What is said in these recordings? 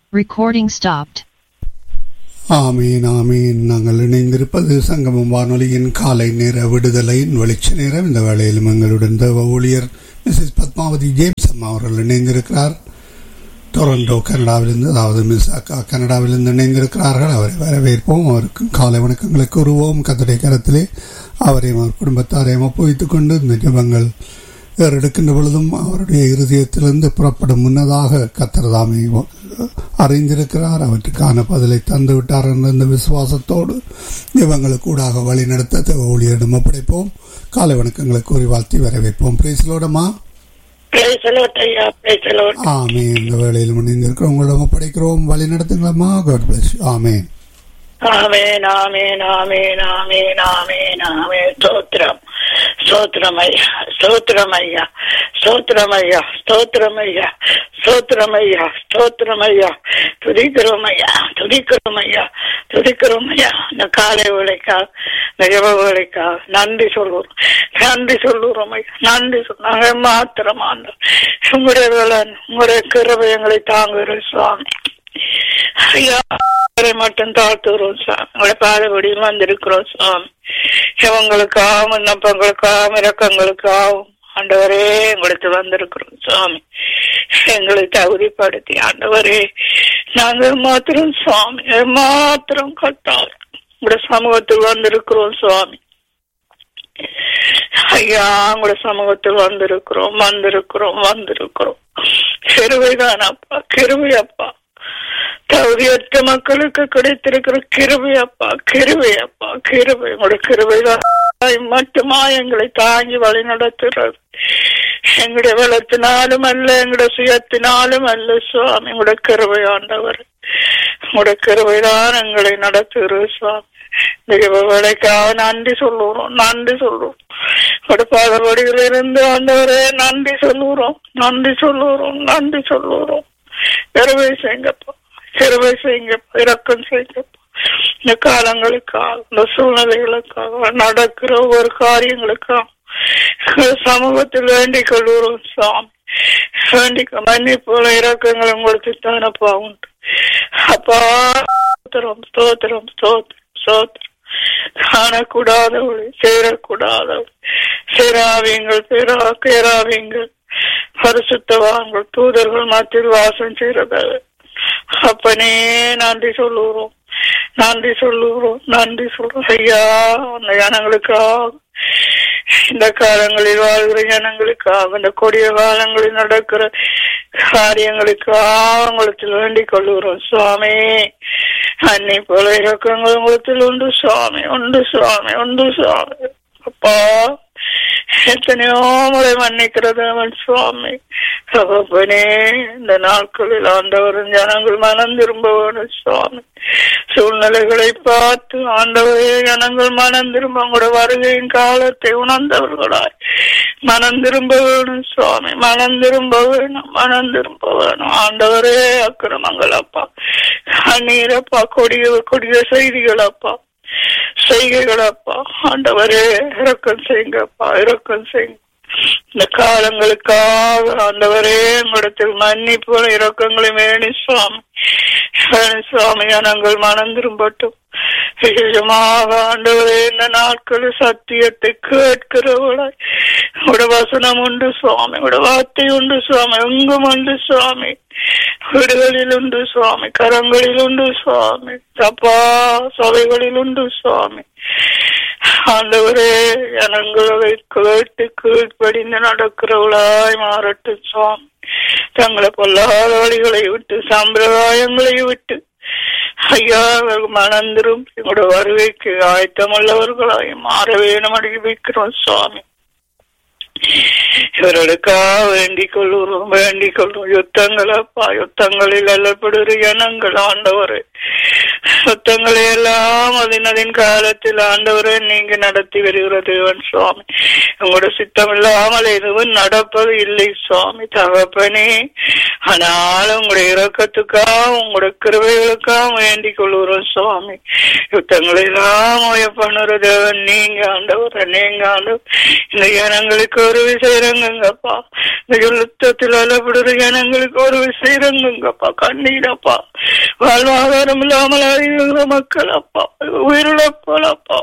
Recording stopped. ஆமீன் ஆமீன் நாங்கள் இணைந்திருப்பது சங்கமம் வானொலியின் காலை நேர விடுதலையின் வெளிச்ச நேரம் இந்த வேளையிலும் எங்களுடன் தேவ ஊழியர் மிஸ்ஸஸ் பத்மாவதி ஜேம்ஸ் அம்மா அவர்கள் இணைந்திருக்கிறார் டொரண்டோ கனடாவிலிருந்து அதாவது மிஸ் அக்கா கனடாவிலிருந்து இணைந்திருக்கிறார்கள் அவரை வரவேற்போம் அவருக்கும் காலை வணக்கங்களை கூறுவோம் கத்தடை கரத்திலே அவரையும் அவர் குடும்பத்தாரையும் ஒப்புவித்துக் கொண்டு இந்த ஜபங்கள் எடுக்கின்ற பொழுதும் அவருடைய இருதயத்திலிருந்து புறப்படும் முன்னதாக கத்தர்தாமை அறிந்திருக்கிறார் அவற்றுக்கான பதிலை தந்து விட்டார் என்ற இந்த விசுவாசத்தோடு இவங்களுக்கு கூடாக வழி நடத்த ஊழியரிடம் ஒப்படைப்போம் காலை வணக்கங்களை கூறி வாழ்த்தி வரவேற்போம் பிரேசலோடமா Praise the Lord, ஐயா praise the Lord. ஆமே இந்த வேளையில் முன்னிந்திருக்கிறோம் உங்களிடம் ஒப்படைக்கிறோம் வழி நடத்துங்களம்மா காட் பிளஸ் ஆமேன் ஆமென் ஆமென் ஆமென் ஆமென் ஆமென் ஆமென் ஸ்தோத்திரம் ஸ்தோத்திரம் ஐயா ஸ்தோத்திரம் ஐயா ஸ்தோத்திரம் ஐயா ஸ்தோத்திரம் ஐயா ஸ்தோத்திரம் ஐயா ஸ்தோத்திரம் ஐயா துதிக்கிறோம் ஐயா துதிக்கிறோம் ஐயா துதிக்கிறோம் ஐயா இந்த காலை வேலைக்கா இந்த ஜப வேலைக்கா நன்றி சொல்லுறோம் நன்றி சொல்லுறோம் ஐயா நன்றி சொல் நாங்கள் மாத்திரம் ஆண்டோம் உங்களுடைய வேலன் உங்களுடைய கிருபை எங்களை தாங்குகிற சுவாமி ஐயா அவரை மட்டும் தாழ்த்துகிறோம் சாமி உங்களை பாதபடியில் வந்திருக்கிறோம் சுவாமி இவங்களுக்காகவும் விண்ணப்பங்களுக்காகவும் இறக்கங்களுக்காகவும் ஆண்டவரே எங்களுக்கு வந்திருக்கிறோம் சுவாமி எங்களை தகுதிப்படுத்தி ஆண்டவரே நாங்கள் மாத்திரம் சுவாமி மாத்திரம் கட்டால் உங்களோட சமூகத்தில் வந்திருக்கிறோம் சுவாமி ஐயா உங்களோட சமூகத்தில் வந்திருக்கிறோம் வந்திருக்கிறோம் வந்திருக்கிறோம் கிருவைதான் அப்பா கிருவை அப்பா தகுதியற்ற மக்களுக்கு கிடைத்திருக்கிற கிருபை அப்பா கிருபை அப்பா கிருபை உங்களோட கிருபைதான் மட்டுமா எங்களை தாங்கி வழி நடத்துறது எங்களுடைய வளத்தினாலும் அல்ல எங்களுடைய சுயத்தினாலும் அல்ல சுவாமி உங்களோட கிருபை ஆண்டவர் உங்களோட கிருபைதான் எங்களை நடத்துகிறது சுவாமி தெய்வ வேலைக்காக நன்றி சொல்லுறோம் நன்றி சொல்லுவோம் உங்களோட பாதபடிகளிலிருந்து ஆண்டவரே நன்றி சொல்லுறோம் நன்றி சொல்லுறோம் நன்றி சொல்லுறோம் கிருபை செய்யுங்கப்பா கிருபை செய்யுங்கப்பா இரக்கம் செய்யுங்கப்பா இந்த காலங்களுக்காக இந்த சூழ்நிலைகளுக்காக நடக்கிற ஒவ்வொரு காரியங்களுக்காக சமூகத்தில் வேண்டிக் கொள்கிறோம் சாமி வேண்டிக்க மன்னிப்புல இறக்கங்களும் கொடுத்து தானப்பா உண்டு அப்பா ஸ்தோத்திரம் ஸ்தோத்திரம் ஸ்தோத்திரம் ஸ்தோத்திரம் காணக்கூடாதவளை சேரக்கூடாதவள் சேராவியங்கள் பேரா பேராவியங்கள் பரிசுத்தவான்கள் தூதர்கள் மத்தியில் வாசம் செய்கிறது அப்பனே நன்றி சொல்லுகிறோம் நன்றி சொல்லுகிறோம் நன்றி சொல்றோம் ஐயா அந்த ஜனங்களுக்காக இந்த காலங்களில் வாழ்கிற ஜனங்களுக்காக இந்த கொடிய காலங்களில் நடக்கிற காரியங்களுக்காக உங்களுக்கு வேண்டிக் கொள்ளுகிறோம் சுவாமி அன்னை போல இறக்கங்கள் உங்களுக்கு உண்டு சுவாமி உண்டு சுவாமி உண்டு சுவாமி அப்பா எத்தனையோ முறை மன்னிக்கிறது அவன் சுவாமி தகப்பனே இந்த நாட்களில் ஆண்டவரும் ஜனங்கள் மனம் திரும்ப வேணும் சுவாமி சூழ்நிலைகளை பார்த்து ஆண்டவரே ஜனங்கள் மனம் திரும்ப உங்களோட வருகையின் காலத்தை உணர்ந்தவர்களாய் மனம் திரும்ப வேணும் சுவாமி மனம் திரும்ப வேணும் மனம் திரும்ப வேணும் ஆண்டவரே அக்கிரமங்கள் அப்பா கண்ணீரப்பா கொடிய கொடிய செய்திகள் அப்பா செய்கைகளப்பா ஆண்டவரே இறக்கம் செய்யுங்கப்பா இறக்கம் செய்யுங்க இந்த காலங்களுக்காக ஆண்டவரே உங்களிடத்தில் மன்னிப்பு இறக்கங்களை வேணி சுவாமி வேணி சுவாமி நாங்கள் மனம் திரும்பட்டும் நிஜமாக ஆண்டவரே இந்த நாட்களில் சத்தியத்தை கேட்கிறவளாய் உட வசனம் உண்டு சுவாமி உட வார்த்தை உண்டு சுவாமி எங்கும் உண்டு சுவாமி வீடுகளில் உண்டு சுவாமி கரங்களில் உண்டு சுவாமி தப்பா சபைகளில் உண்டு சுவாமி ஆண்டவரே ஜனங்களை கேட்டு கீழ்ப்படிந்து நடக்கிறவளாய் மாறட்டும் சுவாமி தங்களை பொல்லாத வழிகளை விட்டு சம்பிரதாயங்களை விட்டு ஐயா மணந்திரும் எங்களோட வருகைக்கு ஆயத்தமுள்ளவர்களாய் மாற வேணும் அறிவிக்கிறோம் சுவாமி இவர்களுக்காக வேண்டிக் கொள்ளுறோம் வேண்டிக் கொள்ளும் யுத்தங்கள் அப்பா யுத்தங்களில் அல்லப்படுகிற ஜனங்கள் ஆண்டவரே யுத்தங்களை எல்லாம் அதன் காலத்தில் ஆண்டவரை நீங்க நடத்தி வருகிற தேவன் சுவாமி உங்களோட சித்தம் இல்லாமல் எதுவும் நடப்பது இல்லை சுவாமி தகப்பனே ஆனால் உங்களுடைய இறக்கத்துக்காக உங்களோட கிருவைகளுக்காக வேண்டிக் கொள்ளுறோம் சுவாமி யுத்தங்களை எல்லாம் பண்ணுற தேவன் நீங்க ஆண்டவர் நீங்க ஆண்டவர் இந்த ஜனங்களுக்கு ஒரு விஷயம் இறங்குங்கப்பா இந்த யுத்தத்தில் அலப்படுற ஜனங்களுக்கு ஒரு விஷயம் இறங்குங்கப்பா கண்ணீரப்பா வாழ்வாதாரம் இல்லாமல் அறிவுகிற மக்கள் அப்பா உயிரிழப்போலப்பா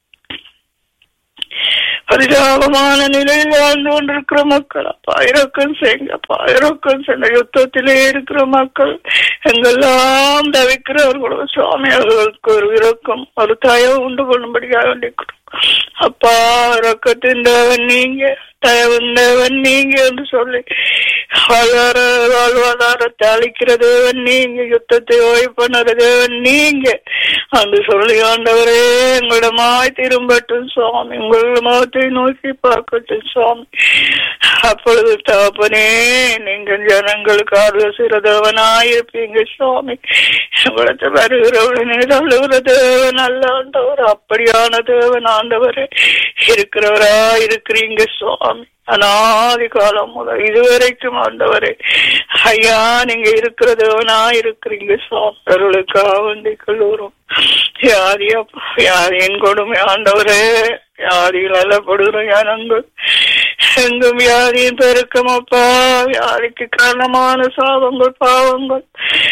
பரிதாபமான நிலையில் வாழ்ந்து கொண்டிருக்கிற மக்கள் அப்பா இறக்கம் செய்யுங்கப்பா இறக்கம் செய்ய யுத்தத்திலே இருக்கிற மக்கள் எங்கெல்லாம் தவிக்கிறவர்களோ சுவாமி அவர்களுக்கு ஒரு இறக்கம் ஒரு தயவு உண்டு கொள்ளும்படியாக வேண்டிக்கிறோம் அப்பா இறக்கத்தின் தேவன் நீங்க தயவின் தேவன் நீங்க என்று சொல்லி வாழ்வார வாழ்வாதாரத்தை அளிக்கிற தேவன் நீங்க யுத்தத்தை ஓய்வு பண்ணுற தேவன் நீங்க என்று சொல்லி ஆண்டவரே எங்களிடமாய் திரும்பட்டும் சுவாமி உங்கள் முகத்தை நோக்கி பார்க்கட்டும் சுவாமி அப்பொழுது தகப்பனே நீங்கள் ஜனங்களுக்கு ஆலோசிற தேவனாயிருப்பீங்க சுவாமி உங்களுக்கு வருகிறவளே தள்ளுகிற தேவன் அல்ல ஆண்டவர் அப்படியான தேவன் ஆண்டவரே இருக்கிறவரா இருக்கிறீங்க சுவாமி அனாதி காலம் முதல் இதுவரைக்கும் ஆண்டவரே ஐயா நீங்க இருக்கிற தேவனா இருக்கிறீங்க சுவாமி அவர்களுக்காக வேண்டி கல்லூரும் யாதியா யாதியின் கொடுமை ஆண்டவரே வியாதிகள் அல்லப்படுகிற ஜனங்கள் எங்கும் வியாதியின் பெருக்கம் அப்பா வியாதிக்கு காரணமான சாபங்கள் பாவங்கள்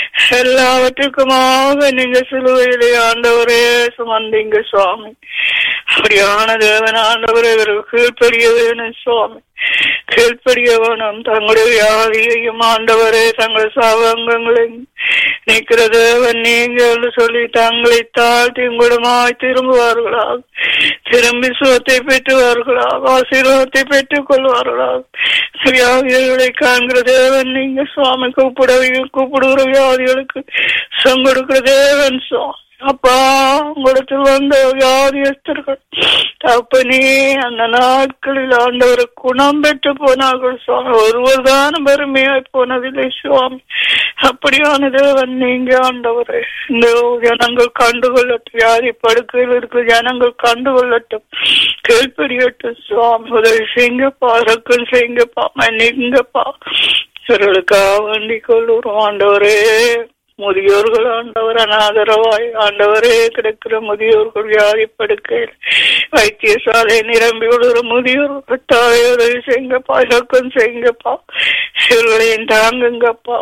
எல்லாவற்றுக்குமாக நீங்க சிலுவையிலே ஆண்டவரே சுமந்தீங்க சுவாமி அப்படியான தேவன் ஆண்டவரே கீழ்படிய வேணும் சுவாமி கீழ்படிய வேணும் தங்களுடைய வியாதியையும் ஆண்டவரே தங்கள் சாபங்களை நீக்கிற தேவன் நீங்க என்று சொல்லி தங்களை தாழ்த்தி உங்களுமாய் திரும்புவார்களாக திரும்பி சுகத்தை பெற்றுவார்களாக ஆசீர்வாதத்தை பெற்றுக் கொள்வார்களாக வியாதிகளை காண்கிற தேவன் நீங்க சுவாமி கூப்பிடவையும் கூப்பிடுகிற வியாதிகளுக்கு சங்கொடுக்கிற தேவன் சுவாமி அப்பா உங்களுக்கு வந்த வியாதியஸ்தர்கள் தப்பனே அந்த நாட்களில் ஆண்டவர் குணம் பெற்று போனார்கள் சுவாமி ஒருவர் தான் பெருமையாய் போனதில்லை சுவாமி அப்படியான தேவன் நீங்க ஆண்டவரே இந்த ஜனங்கள் கண்டுகொள்ளட்டும் வியாதி படுக்கையில் இருக்கிற ஜனங்கள் கண்டுகொள்ளட்டும் கேள்படியட்டும் சுவாமி உதவி செய்யுங்கப்பா ரக்கம் செய்யுங்கப்பா மன்னிங்கப்பா இவர்களுக்காக வேண்டிக் கொள்ளுறோம் ஆண்டவரே முதியோர்கள் ஆண்டவர் அனாதரவாய் ஆண்டவரே கிடக்கிற முதியோர்கள் வியாதி படுக்கையில் வைத்தியசாலை நிரம்பி விடுற முதியோர் கட்டாய உதவி செய்யுங்கப்பா இலக்கம் செய்யுங்கப்பா இவர்களையும் தாங்குங்கப்பா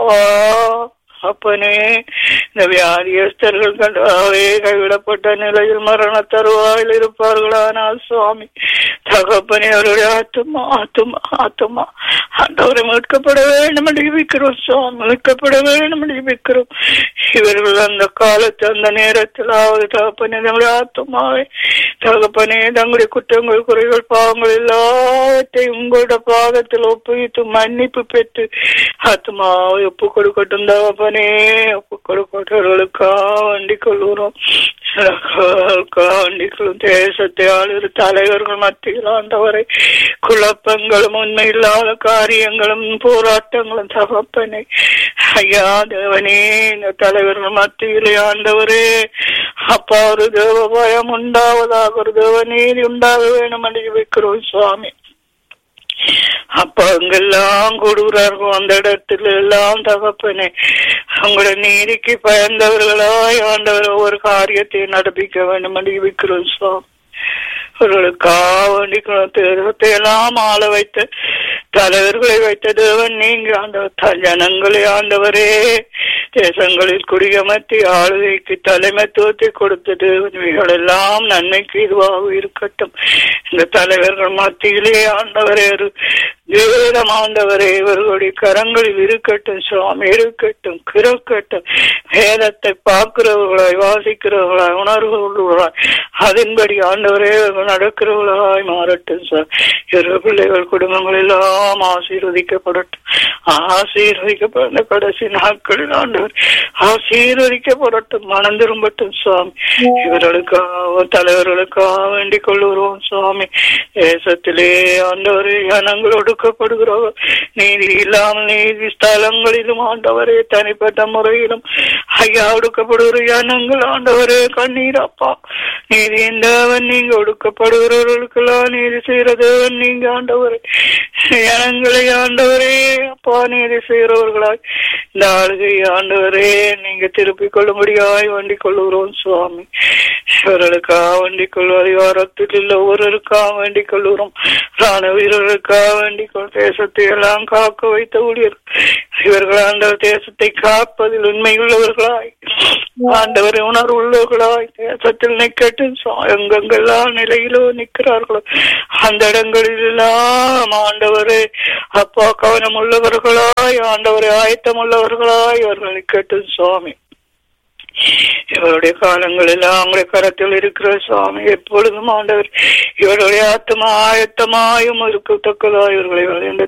அப்பனே இந்த வியாதியஸ்தர்கள் கண்டாவே கைவிடப்பட்ட நிலையில் மரண தருவாயில் இருப்பார்களானால் சுவாமி தகப்பனே அவருடைய ஆத்துமா ஆத்துமா ஆத்துமா ஆண்டவரை மீட்கப்பட வேண்டும் என்று ஜெபிக்கிறோம் சுவாமி மீட்கப்பட வேண்டும் என்று ஜெபிக்கிறோம் இவர்கள் அந்த காலத்து அந்த நேரத்திலாவது தகப்பனே தங்களுடைய ஆத்துமாவை தகப்பனே தங்களுடைய குற்றங்கள் குறைகள் பாவங்கள் எல்லாவற்றையும் உங்களோட பாகத்தில் ஒப்புவித்து மன்னிப்பு பெற்று ஆத்மாவை ஒப்பு கொடுக்கட்டும் தகப்பனே ஒப்பு கொடுக்கட்டவர்களுக்காக வேண்டிக் கொள்கிறோம் வேண்டிக்கொள்ளும் தேசத்தை ஆளுகிற தலைவர்கள் மத்தியில் ஆண்டவரை குழப்பங்களும் உண்மை இல்லாத காரியங்களும் போராட்டங்களும் தகப்பனே ஐயா தேவனே இந்த தலைவர்கள் மத்தியிலே ஆண்டவரே அப்பா ஒரு தேவ பயம் உண்டாவதாக ஒரு தேவ நீதி உண்டாக வேணும் என்று வைக்கிறோம் சுவாமி அப்ப அங்கெல்லாம் கூடுகிறார்கள் அந்த இடத்துல எல்லாம் தகப்பனே அவங்களோட நீதிக்கு பயந்தவர்களாய் ஆண்டவர் ஒவ்வொரு காரியத்தை நடப்பிக்க வேண்டும் என்று வைக்கிறோம் சுவாமி அவர்களுக்காக வேண்டிக்கணும் தேசத்தை எல்லாம் ஆள வைத்த தலைவர்களை வைத்த தேவன் நீங்க ஆண்டவர் ஜனங்களை ஆண்டவரே தேசங்களில் குடியமர்த்தி ஆளுகைக்கு தலைமைத்துவத்தை கொடுத்த தேவன் எல்லாம் நன்மைக்கு இதுவாக இருக்கட்டும் இந்த தலைவர்கள் மத்தியிலே ஆண்டவரே வேதம் ஆண்டவரே இவர்களுடைய கரங்களில் இருக்கட்டும் சுவாமி இருக்கட்டும் கிரக்கட்டும் வேதத்தை பார்க்கிறவர்களாய் வாசிக்கிறவர்களாய் உணர்வுகளாய் அதன்படி ஆண்டவரே நடக்கிறவர்களாய் மாறட்டும் சார் இரு பிள்ளைகள் குடும்பங்கள் எல்லாம் ஆசீர்வதிக்கப்படட்டும் ஆசீர்வதிக்கப்பட்ட கடைசி நாட்களில் ஆண்டவர் ஆசீர்வதிக்கப்படட்டும் மனம் திரும்பட்டும் சுவாமி இவர்களுக்காக தலைவர்களுக்காக வேண்டிக் கொள்ளுகிறோம் சுவாமி தேசத்திலே ஆண்டவர் ஜனங்களோடு ஒடுக்கப்படுகிறவர் நீதி இல்லாமல் நீதி ஸ்தலங்களிலும் ஆண்டவரே தனிப்பட்ட முறையிலும் ஐயா ஒடுக்கப்படுகிற ஜனங்கள் ஆண்டவரே கண்ணீர் அப்பா நீதி என்றவன் நீங்க ஒடுக்கப்படுகிறவர்களுக்கெல்லாம் நீதி செய்யறதவன் நீங்க ஆண்டவரே ஜனங்களை ஆண்டவரே அப்பா நீதி செய்கிறவர்களாய் இந்த ஆளுகை ஆண்டவரே நீங்க திருப்பிக் கொள்ளும்படியாய் வேண்டிக் கொள்ளுகிறோம் சுவாமி இவர்களுக்காக வேண்டிக் கொள்ளும் அதிகாரத்தில் உள்ள ஒவ்வொருவருக்காக வேண்டிக் கொள்ளுகிறோம் ராண வீரர்களுக்காக வேண்டிக் கொள் தேசத்தை எல்லாம் காக்க வைத்த ஊழியர் இவர்கள் அந்த தேசத்தை காப்பதில் உண்மையுள்ளவர்களாய் ஆண்டவர் உணர்வு உள்ளவர்களாய் தேசத்தில் நிக்கட்டு எங்கெங்கெல்லாம் நிலையிலோ நிற்கிறார்களோ அந்த இடங்களில் எல்லாம் ஆண்டவரே அப்பா கவனம் உள்ளவர்களாய் ஆண்டவரை ஆயத்தம் உள்ளவர்களாய் இவர்கள் நிக்கட்டும் சுவாமி இவருடைய காலங்கள் எல்லாம் உங்களுடைய கரத்தில் இருக்கிற சுவாமி எப்பொழுதும் ஆண்டவர் இவருடைய ஆத்மா ஆயத்தமாயும் இருக்கத்தக்கதா இவர்களை இந்த